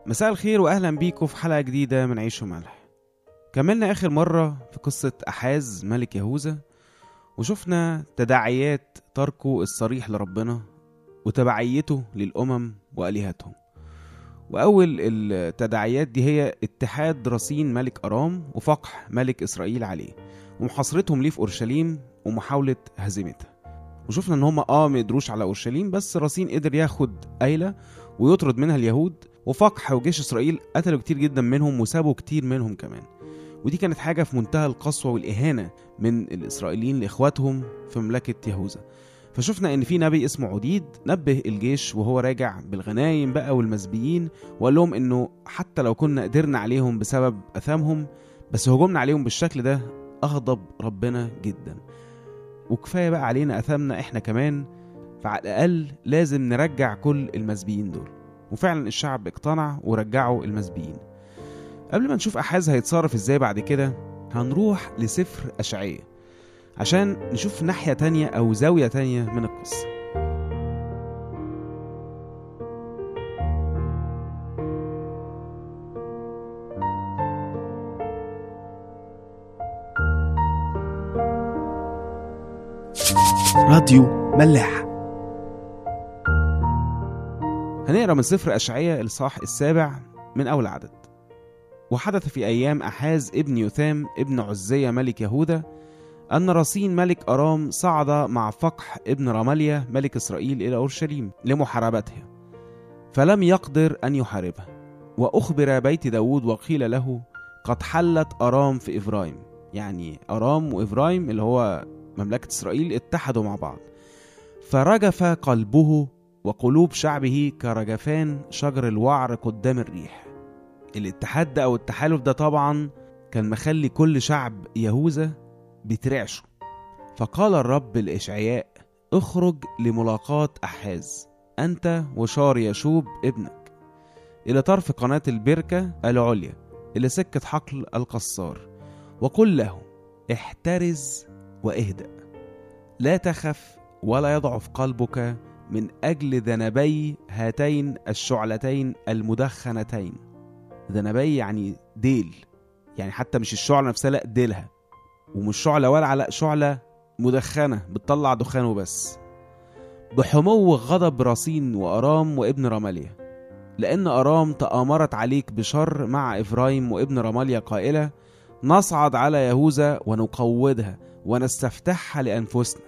مساء الخير واهلا بيكم في حلقه جديده من عيش وملح كملنا اخر مره في قصه احاز ملك يهوذا وشفنا تداعيات تركه الصريح لربنا وتبعيته للامم والهتهم واول التداعيات دي هي اتحاد رصين ملك ارام وفقح ملك اسرائيل عليه ومحاصرتهم ليه في اورشليم ومحاوله هزيمتها وشفنا ان هم اه ما قدروش على اورشليم بس رصين قدر ياخد ايلة ويطرد منها اليهود وفقح وجيش اسرائيل قتلوا كتير جدا منهم وسابوا كتير منهم كمان ودي كانت حاجه في منتهى القسوه والاهانه من الاسرائيليين لاخواتهم في مملكه يهوذا فشفنا ان في نبي اسمه عديد نبه الجيش وهو راجع بالغنايم بقى والمسبيين وقال لهم انه حتى لو كنا قدرنا عليهم بسبب اثامهم بس هجومنا عليهم بالشكل ده اغضب ربنا جدا وكفايه بقى علينا اثامنا احنا كمان فعلى الاقل لازم نرجع كل المسبيين دول وفعلا الشعب اقتنع ورجعوا المسبيين قبل ما نشوف احاز هيتصرف ازاي بعد كده هنروح لسفر اشعية عشان نشوف ناحية تانية او زاوية تانية من القصة راديو ملاح هنقرا من سفر أشعية الإصحاح السابع من أول عدد وحدث في أيام أحاز ابن يثام ابن عزية ملك يهوذا أن رصين ملك أرام صعد مع فقح ابن رماليا ملك إسرائيل إلى أورشليم لمحاربتها فلم يقدر أن يحاربها وأخبر بيت داود وقيل له قد حلت أرام في إفرايم يعني أرام وإفرايم اللي هو مملكة إسرائيل اتحدوا مع بعض فرجف قلبه وقلوب شعبه كرجفان شجر الوعر قدام الريح الاتحاد ده او التحالف ده طبعا كان مخلي كل شعب يهوذا بيترعشوا فقال الرب لإشعياء اخرج لملاقاة أحاز أنت وشار يشوب ابنك إلى طرف قناة البركة العليا إلى سكة حقل القصار وقل له احترز واهدأ لا تخف ولا يضعف قلبك من أجل ذنبي هاتين الشعلتين المدخنتين ذنبي يعني ديل يعني حتى مش الشعلة نفسها لا ديلها ومش شعلة ولا لا شعلة مدخنة بتطلع دخان وبس بحمو غضب رصين وأرام وابن رماليا لأن أرام تآمرت عليك بشر مع إفرايم وابن رماليا قائلة نصعد على يهوذا ونقودها ونستفتحها لأنفسنا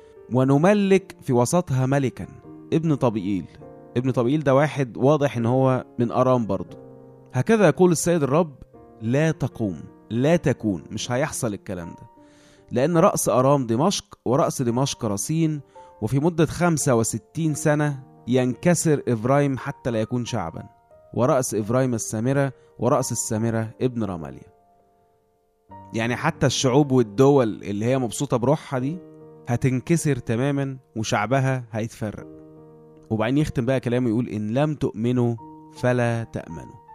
ونملك في وسطها ملكا ابن طبيئيل ابن طبيئيل ده واحد واضح ان هو من ارام برضه هكذا يقول السيد الرب لا تقوم لا تكون مش هيحصل الكلام ده لأن رأس أرام دمشق ورأس دمشق رصين وفي مدة خمسة وستين سنة ينكسر إفرايم حتى لا يكون شعبا ورأس إفرايم السامرة ورأس السامرة ابن رماليا يعني حتى الشعوب والدول اللي هي مبسوطة بروحها دي هتنكسر تماما وشعبها هيتفرق وبعدين يختم بقى كلامه يقول إن لم تؤمنوا فلا تأمنوا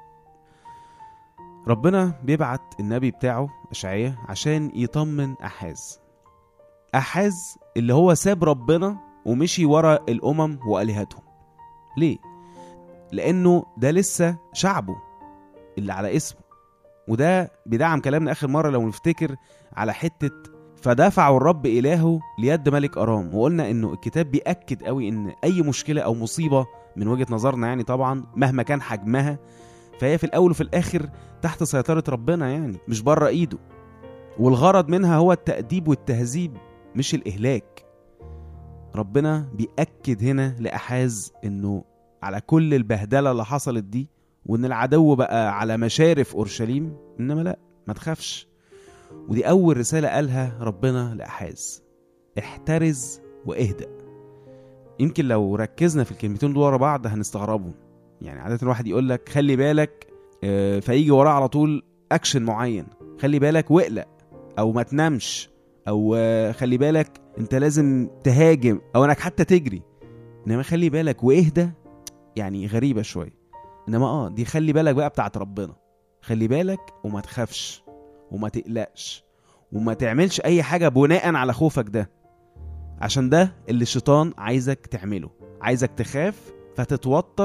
ربنا بيبعت النبي بتاعه أشعية عشان يطمن أحاز أحاز اللي هو ساب ربنا ومشي ورا الأمم وآلهتهم ليه؟ لأنه ده لسه شعبه اللي على اسمه وده بيدعم كلامنا آخر مرة لو نفتكر على حتة فدفعوا الرب إلهه ليد ملك أرام وقلنا إنه الكتاب بيأكد قوي إن أي مشكلة أو مصيبة من وجهة نظرنا يعني طبعا مهما كان حجمها فهي في الأول وفي الآخر تحت سيطرة ربنا يعني مش بره إيده والغرض منها هو التأديب والتهذيب مش الإهلاك ربنا بيأكد هنا لأحاز إنه على كل البهدلة اللي حصلت دي وإن العدو بقى على مشارف أورشليم إنما لأ ما تخافش ودي أول رسالة قالها ربنا لأحاز احترز واهدأ يمكن لو ركزنا في الكلمتين دول ورا بعض هنستغربهم يعني عادة الواحد يقول لك خلي بالك آه، فيجي وراه على طول أكشن معين خلي بالك واقلق أو ما تنامش أو آه، خلي بالك أنت لازم تهاجم أو إنك حتى تجري إنما خلي بالك واهدى يعني غريبة شوية إنما آه دي خلي بالك بقى بتاعت ربنا خلي بالك وما تخافش وما تقلقش وما تعملش اي حاجة بناء على خوفك ده عشان ده اللي الشيطان عايزك تعمله عايزك تخاف فتتوتر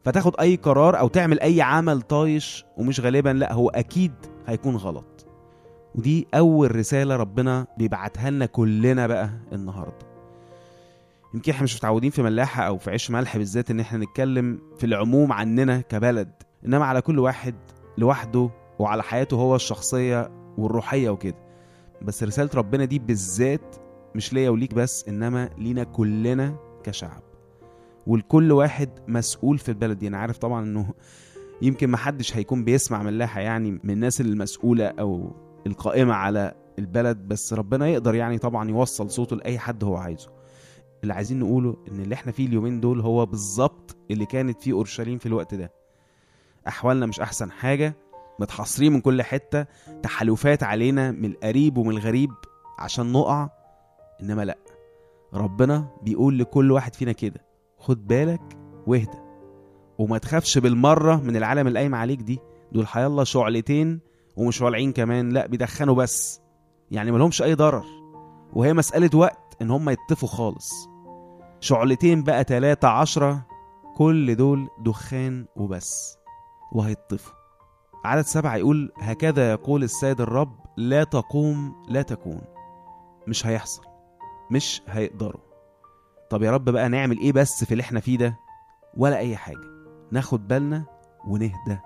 فتاخد اي قرار او تعمل اي عمل طايش ومش غالبا لا هو اكيد هيكون غلط ودي اول رساله ربنا بيبعتها لنا كلنا بقى النهارده يمكن احنا مش متعودين في ملاحه او في عيش ملح بالذات ان احنا نتكلم في العموم عننا كبلد انما على كل واحد لوحده وعلى حياته هو الشخصيه والروحيه وكده بس رساله ربنا دي بالذات مش ليا وليك بس انما لينا كلنا كشعب والكل واحد مسؤول في البلد دي انا عارف طبعا انه يمكن محدش هيكون بيسمع ملاحه يعني من الناس المسؤوله او القائمه على البلد بس ربنا يقدر يعني طبعا يوصل صوته لاي حد هو عايزه اللي عايزين نقوله ان اللي احنا فيه اليومين دول هو بالظبط اللي كانت فيه اورشليم في الوقت ده احوالنا مش احسن حاجه متحصرين من كل حته تحالفات علينا من القريب ومن الغريب عشان نقع انما لا ربنا بيقول لكل واحد فينا كده خد بالك واهدى وما تخافش بالمره من العالم القايم عليك دي دول حيالله شعلتين ومش والعين كمان لا بيدخنوا بس يعني ملهمش اي ضرر وهي مسألة وقت ان هم يطفوا خالص شعلتين بقى تلاتة عشرة كل دول دخان وبس وهيطفوا عدد سبعة يقول هكذا يقول السيد الرب لا تقوم لا تكون مش هيحصل مش هيقدروا طب يا رب بقى نعمل ايه بس في اللي احنا فيه ده ولا اي حاجة ناخد بالنا ونهدى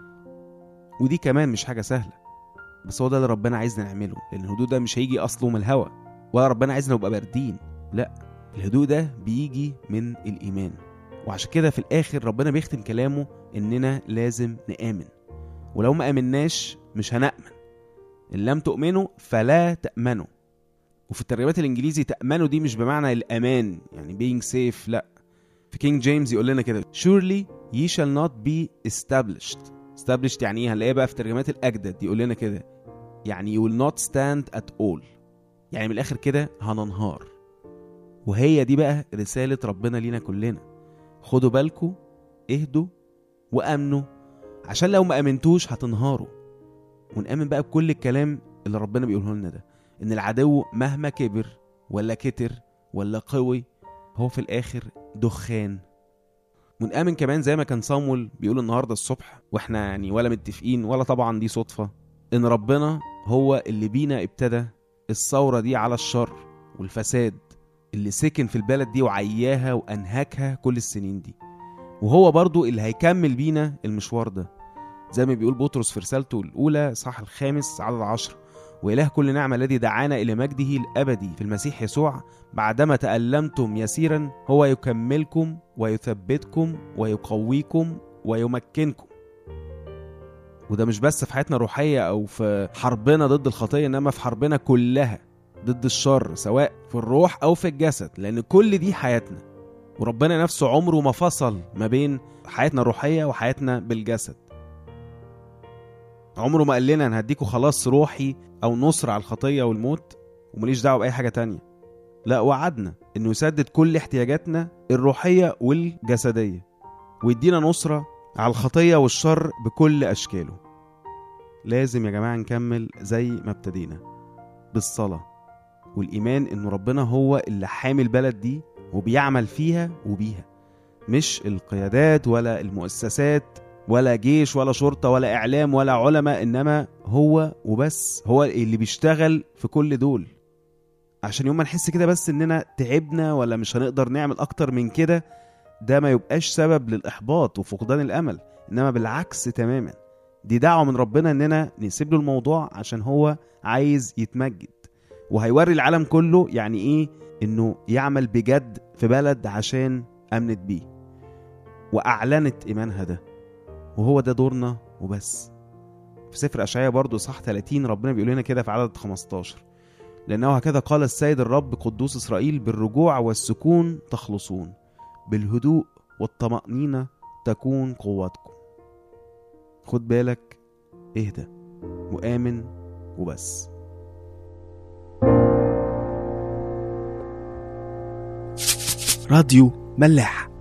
ودي كمان مش حاجة سهلة بس هو ده اللي ربنا عايزنا نعمله لان الهدوء ده مش هيجي اصله من الهوا ولا ربنا عايزنا نبقى باردين لا الهدوء ده بيجي من الايمان وعشان كده في الاخر ربنا بيختم كلامه اننا لازم نآمن ولو ما امناش مش هنأمن ان لم تؤمنوا فلا تأمنوا وفي الترجمات الانجليزي تأمنوا دي مش بمعنى الامان يعني being safe لا في كينج جيمس يقول لنا كده surely ye shall not be established established يعني ايه هنلاقيها بقى في الترجمات الاجدد يقول لنا كده يعني you will not stand at all يعني من الاخر كده هننهار وهي دي بقى رسالة ربنا لينا كلنا خدوا بالكم اهدوا وامنوا عشان لو ما امنتوش هتنهاروا ونامن بقى بكل الكلام اللي ربنا بيقوله لنا ده ان العدو مهما كبر ولا كتر ولا قوي هو في الاخر دخان ونآمن كمان زي ما كان صامول بيقول النهارده الصبح واحنا يعني ولا متفقين ولا طبعا دي صدفه ان ربنا هو اللي بينا ابتدى الثوره دي على الشر والفساد اللي سكن في البلد دي وعياها وانهكها كل السنين دي وهو برضو اللي هيكمل بينا المشوار ده زي ما بيقول بطرس في رسالته الاولى صح الخامس عدد عشر وإله كل نعمة الذي دعانا إلى مجده الأبدي في المسيح يسوع بعدما تألمتم يسيرا هو يكملكم ويثبتكم ويقويكم ويمكنكم وده مش بس في حياتنا الروحية أو في حربنا ضد الخطية إنما في حربنا كلها ضد الشر سواء في الروح أو في الجسد لأن كل دي حياتنا وربنا نفسه عمره ما فصل ما بين حياتنا الروحية وحياتنا بالجسد عمره ما قال لنا انا هديكوا خلاص روحي او نصر على الخطيه والموت ومليش دعوه باي حاجه تانية لا وعدنا انه يسدد كل احتياجاتنا الروحيه والجسديه ويدينا نصره على الخطيه والشر بكل اشكاله لازم يا جماعه نكمل زي ما ابتدينا بالصلاه والايمان انه ربنا هو اللي حامي البلد دي وبيعمل فيها وبيها مش القيادات ولا المؤسسات ولا جيش ولا شرطه ولا اعلام ولا علماء انما هو وبس هو اللي بيشتغل في كل دول عشان يوم ما نحس كده بس اننا تعبنا ولا مش هنقدر نعمل اكتر من كده ده ما يبقاش سبب للاحباط وفقدان الامل انما بالعكس تماما دي دعوه من ربنا اننا نسيب له الموضوع عشان هو عايز يتمجد وهيوري العالم كله يعني ايه انه يعمل بجد في بلد عشان امنت بيه واعلنت ايمانها ده وهو ده دورنا وبس في سفر أشعياء برضو صح 30 ربنا بيقول لنا كده في عدد 15 لأنه هكذا قال السيد الرب قدوس إسرائيل بالرجوع والسكون تخلصون بالهدوء والطمأنينة تكون قوتكم خد بالك اهدى وآمن وبس راديو ملاح